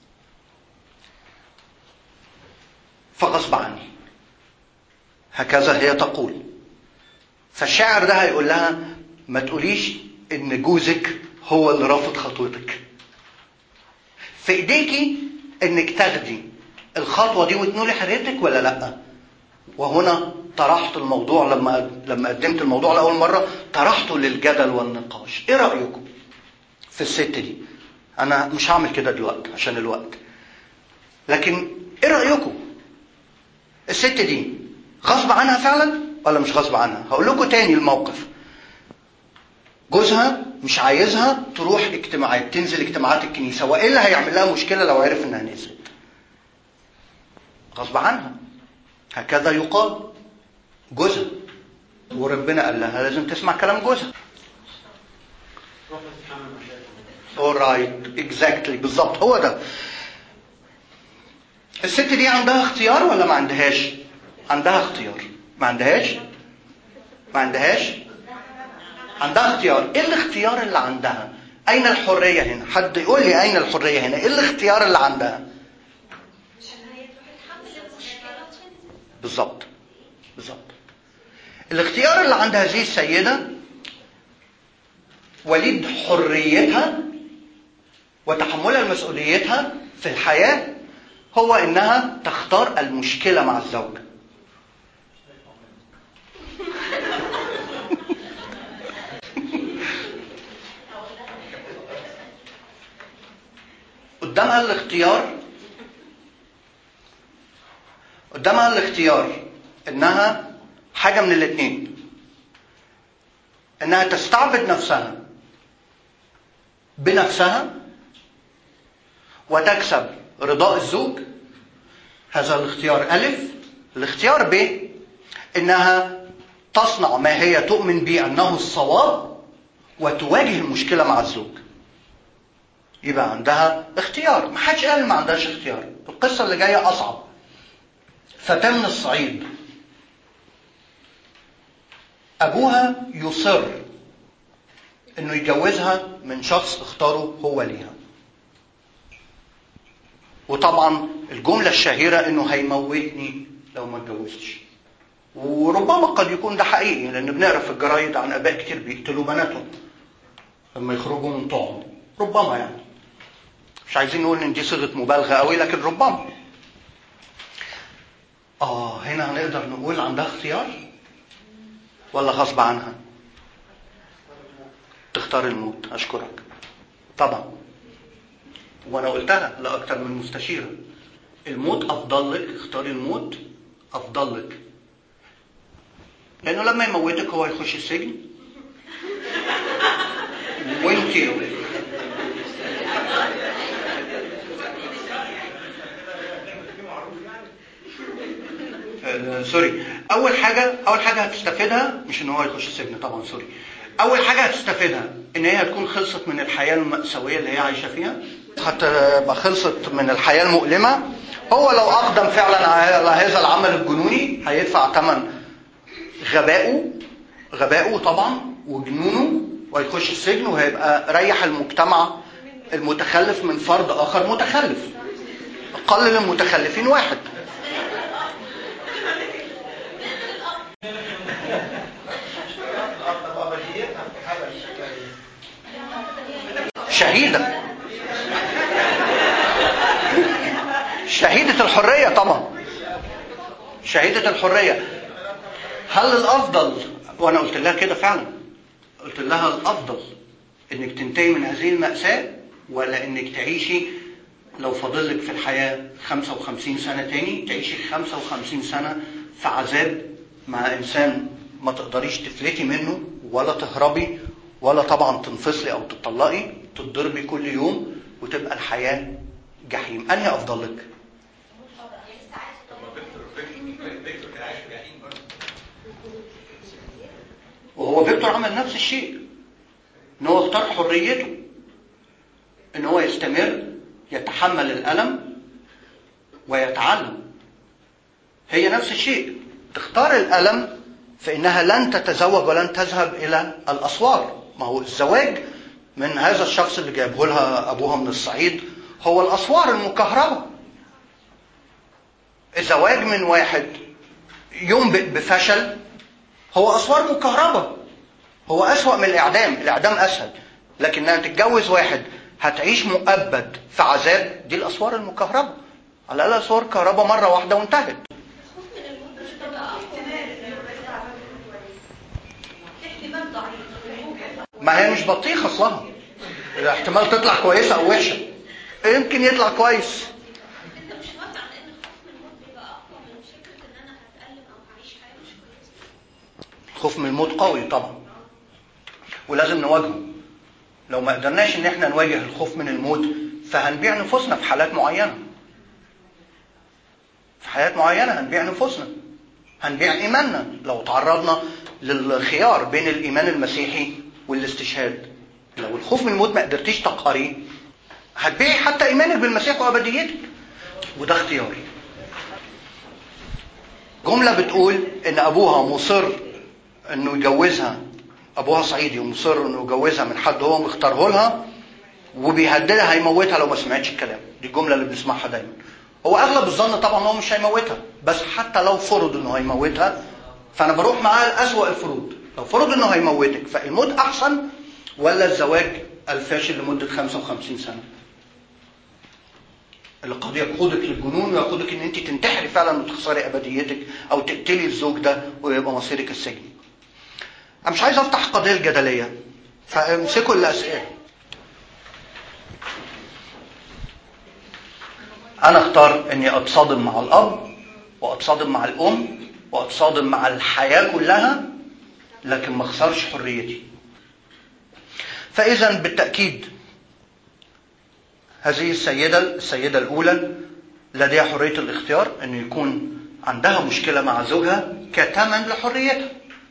فغصب عني هكذا هي تقول فالشاعر ده هيقول لها ما تقوليش ان جوزك هو اللي رافض خطوتك في ايديكي انك تاخدي الخطوه دي وتنولي حريتك ولا لا وهنا طرحت الموضوع لما لما قدمت الموضوع لاول مره طرحته للجدل والنقاش ايه رايكم في الست دي انا مش هعمل كده دلوقتي عشان الوقت لكن ايه رايكم الست دي غصب عنها فعلا ولا مش غصب عنها هقول لكم تاني الموقف جوزها مش عايزها تروح اجتماعات تنزل اجتماعات الكنيسه والا هيعمل لها مشكله لو عرف انها نزلت غصب عنها هكذا يقال جوزها وربنا قال لها لازم تسمع كلام جوزها روح تتحمل مشاكل alright exactly بالظبط هو ده الست دي عندها اختيار ولا ما عندهاش عندها اختيار ما عندهاش ما عندهاش عندها اختيار ايه الاختيار اللي عندها اين الحريه هنا حد يقول لي اين الحريه هنا ايه الاختيار اللي عندها بالظبط بالظبط الاختيار اللي عند هذه السيده وليد حريتها وتحملها لمسؤوليتها في الحياه هو انها تختار المشكله مع الزوج قدامها الاختيار قدامها الاختيار انها حاجه من الاثنين انها تستعبد نفسها بنفسها وتكسب رضاء الزوج هذا الاختيار ألف الاختيار ب إنها تصنع ما هي تؤمن به أنه الصواب وتواجه المشكلة مع الزوج يبقى عندها اختيار ما حدش قال ما عندهاش اختيار القصة اللي جاية أصعب فتاة من الصعيد أبوها يصر إنه يجوزها من شخص اختاره هو ليها وطبعا الجملة الشهيرة انه هيموتني لو ما اتجوزتش وربما قد يكون ده حقيقي لان بنقرا في الجرايد عن اباء كتير بيقتلوا بناتهم لما يخرجوا من طعم ربما يعني مش عايزين نقول ان دي صيغه مبالغه قوي لكن ربما اه هنا هنقدر نقول عندها اختيار ولا غصب عنها تختار الموت اشكرك طبعا وانا قلتها لاكثر من مستشيره الموت افضل لك اختاري الموت افضل لك لانه لما يموتك هو يخش السجن وانت آه، سوري اول حاجه اول حاجه هتستفيدها مش ان هو يخش السجن طبعا سوري اول حاجه هتستفيدها ان هي هتكون خلصت من الحياه المأساويه اللي هي عايشه فيها هتبقى خلصت من الحياه المؤلمه هو لو اقدم فعلا على هذا العمل الجنوني هيدفع ثمن غبائه غبائه طبعا وجنونه وهيخش السجن وهيبقى ريح المجتمع المتخلف من فرد اخر متخلف قلل المتخلفين واحد طب ابديتها في حاله بالشكل شهيدة شهيدة الحرية طبعا شهيدة الحرية هل الأفضل وأنا قلت لها كده فعلا قلت لها الأفضل إنك تنتهي من هذه المأساة ولا إنك تعيشي لو فاضلك في الحياة 55 سنة تاني تعيشي 55 سنة في عذاب مع إنسان ما تقدريش تفلتي منه ولا تهربي ولا طبعا تنفصلي أو تطلقي تتضربي كل يوم وتبقى الحياة جحيم أنهي أفضل لك؟ وهو فيكتور عمل نفس الشيء ان هو اختار حريته ان هو يستمر يتحمل الالم ويتعلم هي نفس الشيء تختار الالم فانها لن تتزوج ولن تذهب الى الاسوار ما هو الزواج من هذا الشخص اللي جابه لها ابوها من الصعيد هو الاسوار المكهربه الزواج من واحد ينبئ بفشل هو اسوار مكهربه هو اسوأ من الاعدام الاعدام اسهل لكنها تتجوز واحد هتعيش مؤبد في عذاب دي الاسوار المكهربه على الاقل اسوار كهرباء مره واحده وانتهت الخوف من الموت مش بيبقى اقوى احتمال ضعيف ما هي مش بطيخ اصلها الاحتمال تطلع كويسه او وحشه يمكن يطلع كويس انت مش موافق على ان الخوف من الموت بيبقى اقوى من فكره ان انا هتألم او هعيش حياه مش كويسه الخوف من الموت قوي طبعا ولازم نواجهه لو ما قدرناش ان احنا نواجه الخوف من الموت فهنبيع نفوسنا في حالات معينه في حالات معينه هنبيع نفوسنا هنبيع ايماننا لو تعرضنا للخيار بين الايمان المسيحي والاستشهاد لو الخوف من الموت ما قدرتيش تقهريه هتبيعي حتى ايمانك بالمسيح وابديتك وده اختيار جملة بتقول ان ابوها مصر انه يجوزها ابوها صعيدي ومصر انه يجوزها من حد هو مختاره لها وبيهددها هيموتها لو ما سمعتش الكلام دي الجملة اللي بنسمعها دايما هو اغلب الظن طبعا هو مش هيموتها بس حتى لو فرض انه هيموتها فانا بروح معاه لاسوأ الفروض لو فرض انه هيموتك فالموت احسن ولا الزواج الفاشل لمدة 55 سنة اللي قد يقودك للجنون ويقودك ان انت تنتحري فعلا وتخسري ابديتك او تقتلي الزوج ده ويبقى مصيرك السجن انا مش عايز افتح قضيه الجدليه فامسكوا الاسئله انا اختار اني اتصادم مع الاب واتصادم مع الام واتصادم مع الحياه كلها لكن ما اخسرش حريتي فاذا بالتاكيد هذه السيده السيده الاولى لديها حريه الاختيار انه يكون عندها مشكله مع زوجها كثمن لحريتها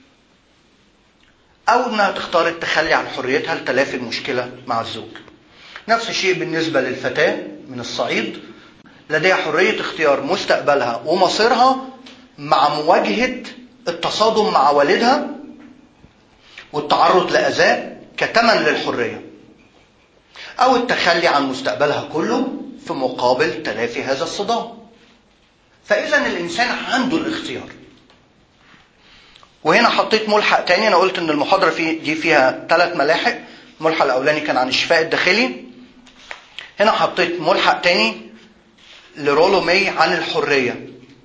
او انها تختار التخلي عن حريتها لتلافي المشكله مع الزوج نفس الشيء بالنسبه للفتاه من الصعيد لديها حريه اختيار مستقبلها ومصيرها مع مواجهه التصادم مع والدها والتعرض لاذاه كثمن للحريه او التخلي عن مستقبلها كله في مقابل تلافي هذا الصدام فاذا الانسان عنده الاختيار وهنا حطيت ملحق تاني انا قلت ان المحاضره في دي فيها ثلاث ملاحق الملحق الاولاني كان عن الشفاء الداخلي هنا حطيت ملحق تاني لرولو مي عن الحريه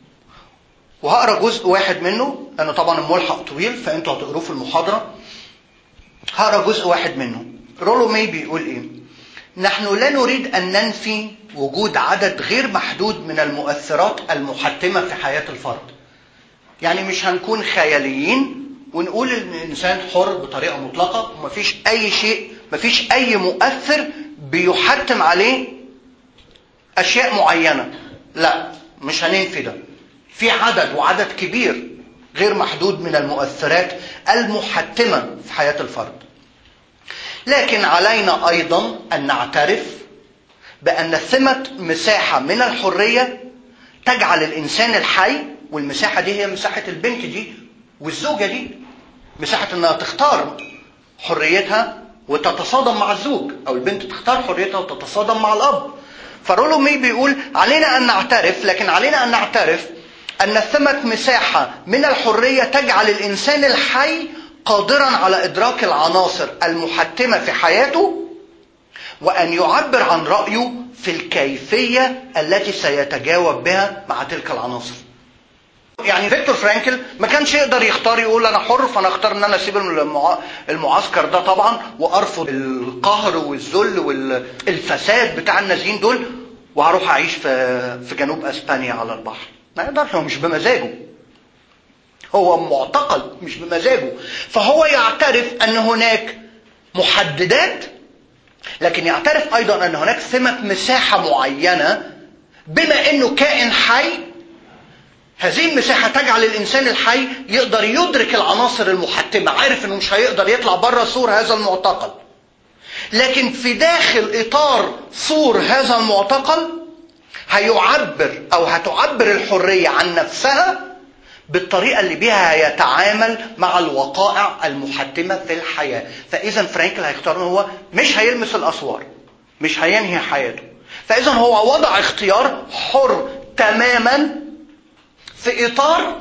وهقرا جزء واحد منه لانه طبعا الملحق طويل فانتوا هتقروه في المحاضره هقرا جزء واحد منه رولو مي بيقول ايه نحن لا نريد ان ننفي وجود عدد غير محدود من المؤثرات المحتمه في حياه الفرد يعني مش هنكون خياليين ونقول ان الانسان حر بطريقه مطلقه ومفيش اي شيء مفيش اي مؤثر بيحتم عليه اشياء معينه لا مش هننفي ده في عدد وعدد كبير غير محدود من المؤثرات المحتمه في حياه الفرد لكن علينا ايضا ان نعترف بان ثمه مساحه من الحريه تجعل الانسان الحي والمساحه دي هي مساحه البنت دي والزوجه دي مساحه انها تختار حريتها وتتصادم مع الزوج او البنت تختار حريتها وتتصادم مع الاب فرولو مي بيقول علينا ان نعترف لكن علينا ان نعترف ان ثمه مساحه من الحريه تجعل الانسان الحي قادرا على ادراك العناصر المحتمه في حياته وان يعبر عن رايه في الكيفيه التي سيتجاوب بها مع تلك العناصر يعني فيكتور فرانكل ما كانش يقدر يختار يقول انا حر فانا اختار ان انا اسيب المع... المعسكر ده طبعا وارفض القهر والذل والفساد بتاع النازيين دول وهروح اعيش في في جنوب اسبانيا على البحر ما يقدرش هو مش بمزاجه هو معتقل مش بمزاجه فهو يعترف ان هناك محددات لكن يعترف ايضا ان هناك ثمه مساحه معينه بما انه كائن حي هذه المساحة تجعل الإنسان الحي يقدر يدرك العناصر المحتمة عارف إنه مش هيقدر يطلع بره سور هذا المعتقل لكن في داخل إطار سور هذا المعتقل هيعبر أو هتعبر الحرية عن نفسها بالطريقة اللي بيها يتعامل مع الوقائع المحتمة في الحياة فإذا فرانكل هيختار هو مش هيلمس الأسوار مش هينهي حياته فإذا هو وضع اختيار حر تماما في اطار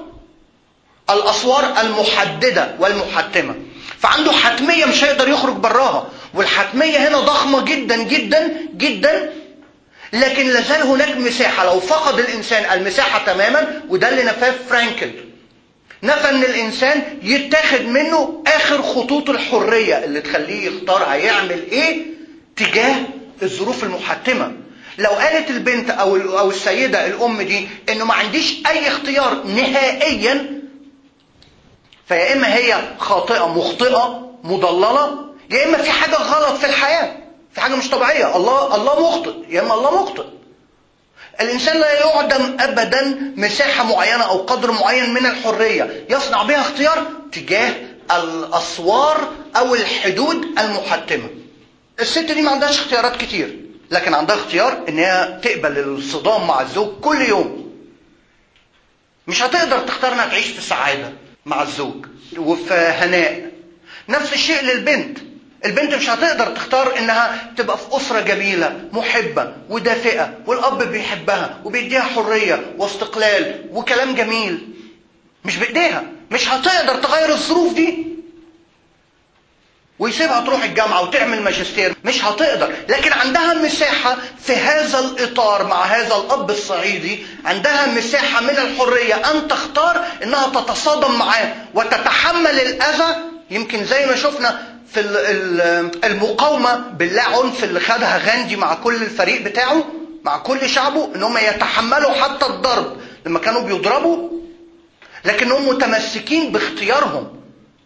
الاسوار المحدده والمحتمه فعنده حتميه مش هيقدر يخرج براها والحتمية هنا ضخمة جدا جدا جدا لكن لازال هناك مساحة لو فقد الإنسان المساحة تماما وده اللي نفاه فرانكل نفى ان الانسان يتاخد منه اخر خطوط الحرية اللي تخليه يختار هيعمل ايه تجاه الظروف المحتمة لو قالت البنت او او السيدة الام دي انه ما عنديش اي اختيار نهائيا فيا اما هي خاطئة مخطئة مضللة يا اما في حاجة غلط في الحياة في حاجة مش طبيعية الله الله مخطئ يا اما الله مخطئ الإنسان لا يعدم أبدا مساحة معينة أو قدر معين من الحرية يصنع بها اختيار تجاه الأسوار أو الحدود المحتمة الست دي ما عندهاش اختيارات كتير لكن عندها اختيار ان هي تقبل الصدام مع الزوج كل يوم مش هتقدر تختار انها تعيش في سعادة مع الزوج وفي هناء نفس الشيء للبنت البنت مش هتقدر تختار انها تبقى في اسره جميله محبه ودافئه والاب بيحبها وبيديها حريه واستقلال وكلام جميل مش بايديها مش هتقدر تغير الظروف دي ويسيبها تروح الجامعه وتعمل ماجستير مش هتقدر لكن عندها مساحه في هذا الاطار مع هذا الاب الصعيدي عندها مساحه من الحريه ان تختار انها تتصادم معاه وتتحمل الاذى يمكن زي ما شفنا في المقاومة باللا عنف اللي خدها غاندي مع كل الفريق بتاعه مع كل شعبه ان هم يتحملوا حتى الضرب لما كانوا بيضربوا لكنهم متمسكين باختيارهم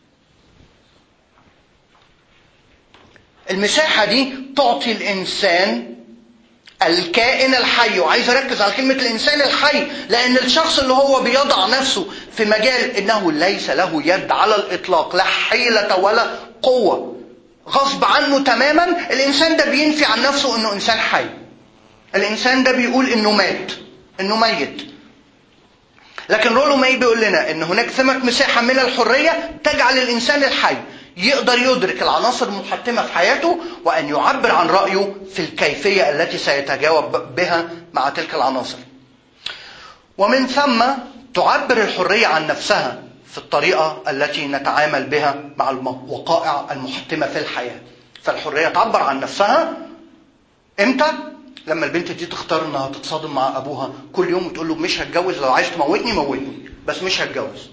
المساحة دي تعطي الإنسان الكائن الحي وعايز اركز على كلمة الانسان الحي لان الشخص اللي هو بيضع نفسه في مجال انه ليس له يد على الاطلاق لا حيلة ولا قوة غصب عنه تماما الانسان ده بينفي عن نفسه انه انسان حي الانسان ده بيقول انه مات انه ميت لكن رولو ماي بيقول لنا ان هناك ثمة مساحة من الحرية تجعل الانسان الحي يقدر يدرك العناصر المحتمة في حياته وأن يعبر عن رأيه في الكيفية التي سيتجاوب بها مع تلك العناصر ومن ثم تعبر الحرية عن نفسها في الطريقة التي نتعامل بها مع الوقائع المحتمة في الحياة فالحرية تعبر عن نفسها امتى؟ لما البنت دي تختار انها تتصادم مع ابوها كل يوم وتقول له مش هتجوز لو عايز تموتني موتني بس مش هتجوز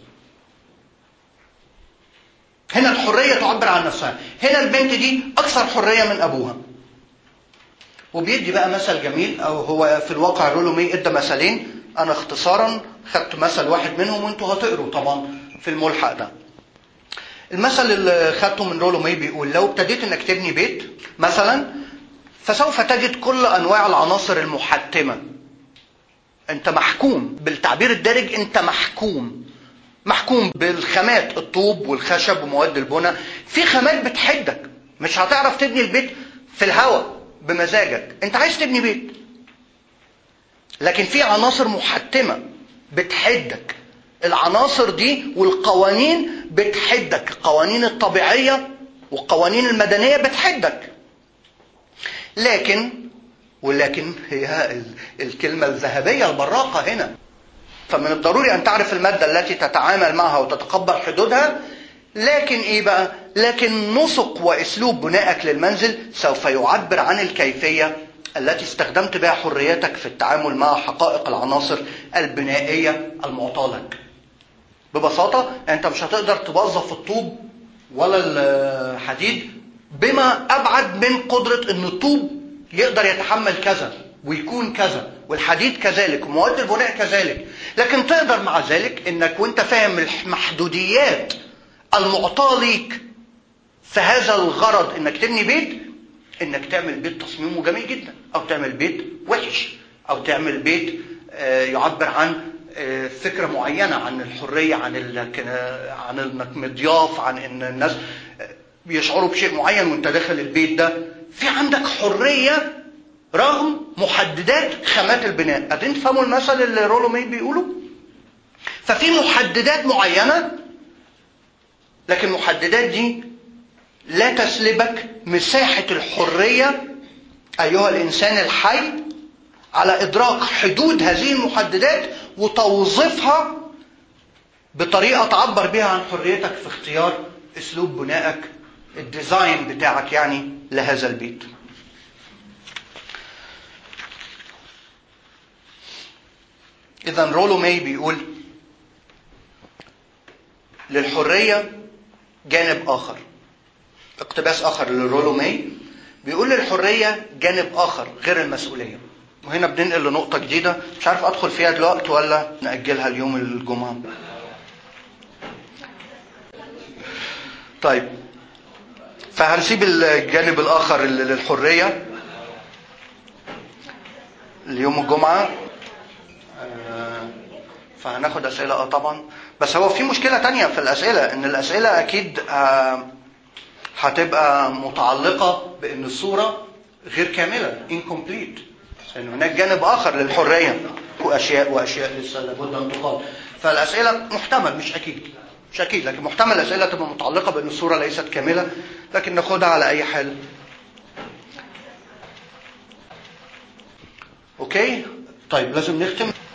هنا الحرية تعبر عن نفسها هنا البنت دي أكثر حرية من أبوها وبيدي بقى مثل جميل أو هو في الواقع رولو مي إدى مثلين أنا اختصارا خدت مثل واحد منهم وانتوا هتقروا طبعا في الملحق ده المثل اللي خدته من رولو مي بيقول لو ابتديت انك تبني بيت مثلا فسوف تجد كل انواع العناصر المحتمه انت محكوم بالتعبير الدارج انت محكوم محكوم بالخامات الطوب والخشب ومواد البناء في خامات بتحدك مش هتعرف تبني البيت في الهواء بمزاجك انت عايز تبني بيت لكن في عناصر محتمه بتحدك العناصر دي والقوانين بتحدك القوانين الطبيعيه والقوانين المدنيه بتحدك لكن ولكن هي الكلمه الذهبيه البراقه هنا فمن الضروري أن تعرف المادة التي تتعامل معها وتتقبل حدودها لكن إيه بقى؟ لكن نسق وأسلوب بنائك للمنزل سوف يعبر عن الكيفية التي استخدمت بها حريتك في التعامل مع حقائق العناصر البنائية المعطاة لك. ببساطة أنت مش هتقدر توظف الطوب ولا الحديد بما أبعد من قدرة أن الطوب يقدر يتحمل كذا ويكون كذا والحديد كذلك ومواد البناء كذلك لكن تقدر مع ذلك انك وانت فاهم المحدوديات المعطاة ليك في هذا الغرض انك تبني بيت انك تعمل بيت تصميمه جميل جدا او تعمل بيت وحش او تعمل بيت يعبر عن فكرة معينة عن الحرية عن عن انك مضياف عن ان الناس بيشعروا بشيء معين وانت داخل البيت ده في عندك حرية رغم محددات خامات البناء قادرين تفهموا المثل اللي رولو مي بيقوله ففي محددات معينة لكن المحددات دي لا تسلبك مساحة الحرية أيها الإنسان الحي على إدراك حدود هذه المحددات وتوظيفها بطريقة تعبر بها عن حريتك في اختيار أسلوب بنائك الديزاين بتاعك يعني لهذا البيت إذا رولو ماي بيقول للحرية جانب آخر اقتباس آخر لرولو ماي بيقول للحرية جانب آخر غير المسؤولية وهنا بننقل لنقطة جديدة مش عارف أدخل فيها دلوقتي ولا نأجلها اليوم الجمعة طيب فهنسيب الجانب الآخر اللي للحرية اليوم الجمعة آه، فهناخد أسئلة اه طبعا بس هو في مشكلة تانية في الأسئلة إن الأسئلة أكيد آه، هتبقى متعلقة بأن الصورة غير كاملة incomplete لأن هناك جانب آخر للحرية وأشياء وأشياء لسه لابد أن تقال فالأسئلة محتمل مش أكيد مش أكيد لكن محتمل الأسئلة تبقى متعلقة بأن الصورة ليست كاملة لكن ناخدها على أي حال أوكي طيب لازم نختم